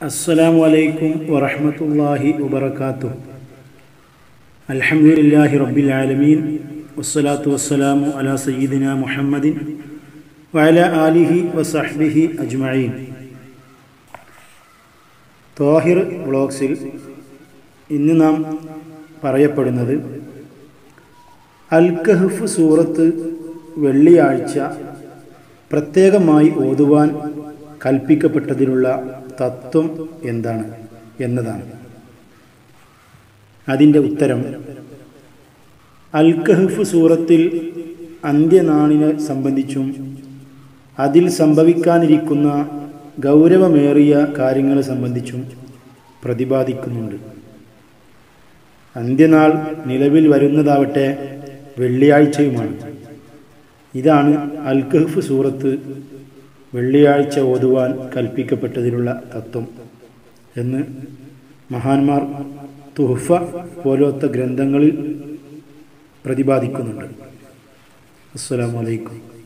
السلام عليكم ورحمة الله وبركاته الحمد لله رب العالمين والصلاة والسلام على سيدنا محمد وعلى آله وصحبه أجمعين താഹിർ വ്ളോഗ്സിൽ ഇന്ന് നാം പറയപ്പെടുന്നത് അൽ കഹഫ് സൂറത്ത് വെള്ളിയാഴ്ച പ്രത്യേകമായി ഓതുവാൻ കൽപ്പിക്കപ്പെട്ടതിനുള്ള തത്വം എന്താണ് എന്നതാണ് അതിൻ്റെ ഉത്തരം അൽ കഹഫ് സൂറത്തിൽ അന്ത്യനാളിനെ സംബന്ധിച്ചും അതിൽ സംഭവിക്കാനിരിക്കുന്ന ഗൗരവമേറിയ കാര്യങ്ങളെ സംബന്ധിച്ചും പ്രതിപാദിക്കുന്നുണ്ട് അന്ത്യനാൾ നിലവിൽ വരുന്നതാവട്ടെ വെള്ളിയാഴ്ചയുമാണ് ഇതാണ് അൽ കഹഫ് സൂറത്ത് വെള്ളിയാഴ്ച ഓതുവാൻ കൽപ്പിക്കപ്പെട്ടതിലുള്ള തത്വം എന്ന് മഹാന്മാർ തുഹഫ പോലത്തെ ഗ്രന്ഥങ്ങളിൽ പ്രതിപാദിക്കുന്നുണ്ട് അസ്സലാമലൈക്കും